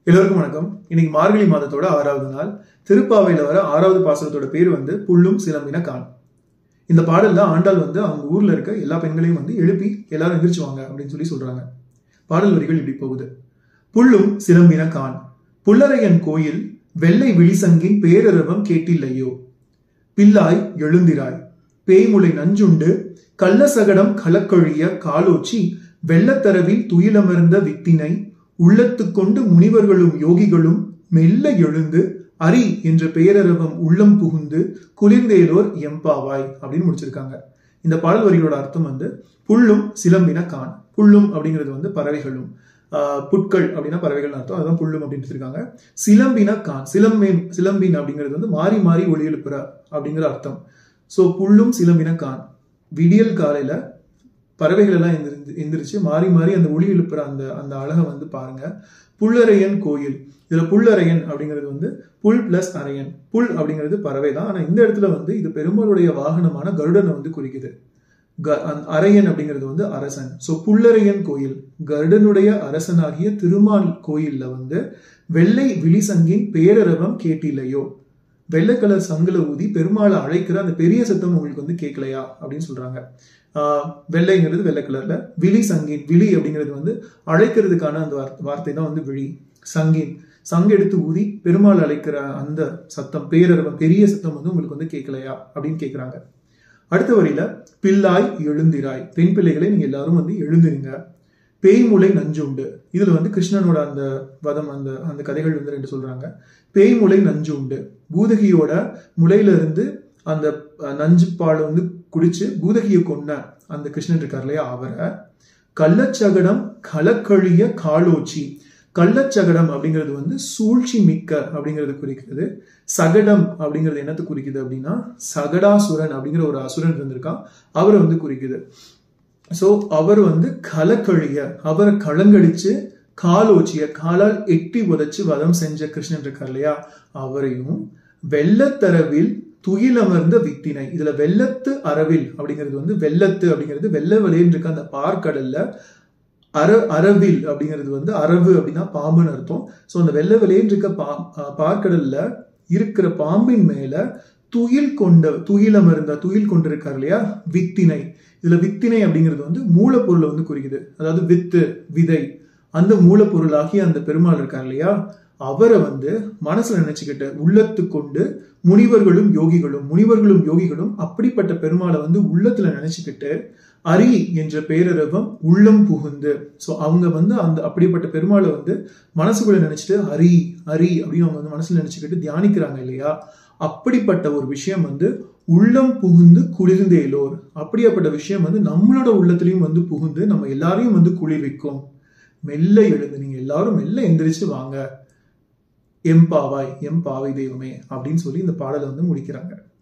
எல்லோருக்கும் வணக்கம் இன்னைக்கு மார்கழி மாதத்தோட ஆறாவது நாள் திருப்பாவையில வர ஆறாவது பாசனத்தோட பேர் வந்து புல்லும் சிலம்பின கான் இந்த பாடல்ல ஆண்டாள் வந்து அவங்க ஊர்ல இருக்க எல்லா பெண்களையும் வந்து எழுப்பி எல்லாரும் எந்திரிச்சுவாங்க அப்படின்னு சொல்லி சொல்றாங்க பாடல் வரிகள் இப்படி போகுது புல்லும் சிலம்பின கான் புல்லரையன் கோயில் வெள்ளை விழிசங்கின் பேரரவம் கேட்டில்லையோ பில்லாய் எழுந்திராய் பேய்முளை நஞ்சுண்டு கள்ளசகடம் கலக்கழிய காலோச்சி வெள்ளத்தரவில் துயிலமர்ந்த வித்தினை உள்ளத்துக் கொண்டு முனிவர்களும் யோகிகளும் மெல்ல எழுந்து அரி என்ற பெயரரவம் உள்ளம் புகுந்து குளிர்ந்தேலோர் எம்பாவாய் அப்படின்னு முடிச்சிருக்காங்க இந்த பாடல் வரிகளோட அர்த்தம் வந்து புல்லும் சிலம்பின கான் புல்லும் அப்படிங்கிறது வந்து பறவைகளும் ஆஹ் புட்கள் அப்படின்னா பறவைகள் அர்த்தம் அதுதான் புல்லும் அப்படின்னு சொல்லியிருக்காங்க சிலம்பின கான் சிலம்பின் சிலம்பின் அப்படிங்கிறது வந்து மாறி மாறி ஒளி எழுப்புற அப்படிங்கிற அர்த்தம் ஸோ புல்லும் சிலம்பின கான் விடியல் காலையில பறவைகள் எல்லாம் எந்திரிச்சு எந்திரிச்சு மாறி மாறி அந்த ஒளி எழுப்புற அந்த அந்த அழகை வந்து பாருங்க புல்லரையன் கோயில் இதுல புல்லரையன் அப்படிங்கிறது வந்து புல் பிளஸ் அரையன் புல் அப்படிங்கிறது பறவை தான் ஆனா இந்த இடத்துல வந்து இது பெருமாளுடைய வாகனமான கருடனை வந்து குறிக்குது க- அந்த அரையன் அப்படிங்கிறது வந்து அரசன் ஸோ புல்லரையன் கோயில் கருடனுடைய அரசனாகிய திருமால் கோயில்ல வந்து வெள்ளை விழிசங்கின் பேரரவம் கேட்டில்லையோ வெள்ளை கலர் சங்குல ஊதி பெருமாளை அழைக்கிற அந்த பெரிய சத்தம் உங்களுக்கு வந்து கேட்கலையா அப்படின்னு சொல்றாங்க ஆஹ் வெள்ளைங்கிறது வெள்ளை கலர்ல விழி சங்கின் விழி அப்படிங்கிறது வந்து அழைக்கிறதுக்கான அந்த வார்த்தை- வார்த்தை தான் வந்து விழி சங்கின் சங்கு எடுத்து ஊதி பெருமாள் அழைக்கிற அந்த சத்தம் பேரரவம் பெரிய சத்தம் வந்து உங்களுக்கு வந்து கேட்கலையா அப்படின்னு கேட்குறாங்க அடுத்த வரியில பில்லாய் எழுந்திராய் பெண் பிள்ளைகளை நீங்க எல்லாரும் வந்து எழுந்திருங்க பேய்முலை நஞ்சுண்டு இதுல வந்து கிருஷ்ணனோட அந்த வதம் அந்த அந்த கதைகள் வந்து ரெண்டு சொல்றாங்க பேய்முலை நஞ்சுண்டு பூதகியோட முளையில இருந்து அந்த அஹ், நஞ்சு பாலை வந்து குடிச்சு பூதகியை கொன்ன அந்த கிருஷ்ணன் இருக்கார் இல்லையா அவரை கள்ளச்சகடம் கலக்கழிய காலோச்சி கள்ளச்சகடம் அப்படிங்கிறது வந்து சூழ்ச்சி மிக்க அப்படிங்கிறது குறிக்கிறது சகடம் அப்படிங்கிறது என்னத்தை குறிக்குது அப்படின்னா சகடாசுரன் அப்படிங்கிற ஒரு அசுரன் இருந்திருக்கான் அவரை வந்து குறிக்குது சோ அவர் வந்து கலக்கழிய அவரை களங்கடிச்சு காலோச்சிய காலால் எட்டி உதைச்சு வதம் செஞ்ச கிருஷ்ணன் இருக்கார் இல்லையா அவரையும் வெள்ளத்தரவில் துயிலமர்ந்த வித்தினை இதுல வெள்ளத்து அரவில் அப்படிங்கிறது வந்து வெள்ளத்து அப்படிங்கிறது வெள்ள வெளியேன்னு இருக்க அந்த பார்க்கடல்ல அர அரவில் அப்படிங்கிறது வந்து அரவு அப்படின்னா பாம்புன்னு அர்த்தம் ஸோ அந்த வெள்ளை வெளியேன்னு இருக்க பா அஹ் பார்க்கடல்ல இருக்கிற பாம்பின் மேல துயில் கொண்ட துயிலமர்ந்த துயில் கொண்டிருக்கார் இல்லையா வித்தினை இதுல வித்தினை அப்படிங்கிறது வந்து மூலப்பொருளை வந்து குறிக்குது அதாவது வித்து விதை அந்த மூலப்பொருளாகி அந்த பெருமாள் இருக்கார் இல்லையா அவரை வந்து மனசுல நினைச்சுக்கிட்டு உள்ளத்து கொண்டு முனிவர்களும் யோகிகளும் முனிவர்களும் யோகிகளும் அப்படிப்பட்ட பெருமாளை வந்து உள்ளத்துல நினைச்சுக்கிட்டு அரி என்ற பேரரவம் உள்ளம் புகுந்து ஸோ அவங்க வந்து அந்த அப்படிப்பட்ட பெருமாளை வந்து மனசுக்குள்ள நினைச்சிட்டு ஹரி ஹரி அப்படின்னு அவங்க வந்து மனசுல நினைச்சுக்கிட்டு தியானிக்கிறாங்க இல்லையா அப்படிப்பட்ட ஒரு விஷயம் வந்து உள்ளம் புகுந்து குளிர்ந்தேலோர் அப்படியாப்பட்ட விஷயம் வந்து நம்மளோட உள்ளத்திலையும் வந்து புகுந்து நம்ம எல்லாரையும் வந்து குளிர்விக்கும் மெல்ல எழுந்து நீங்க எல்லாரும் மெல்ல எந்திரிச்சு வாங்க எம்பாவாய் எம்பாவை தெய்வமே அப்படின்னு சொல்லி இந்த பாடலை வந்து முடிக்கிறாங்க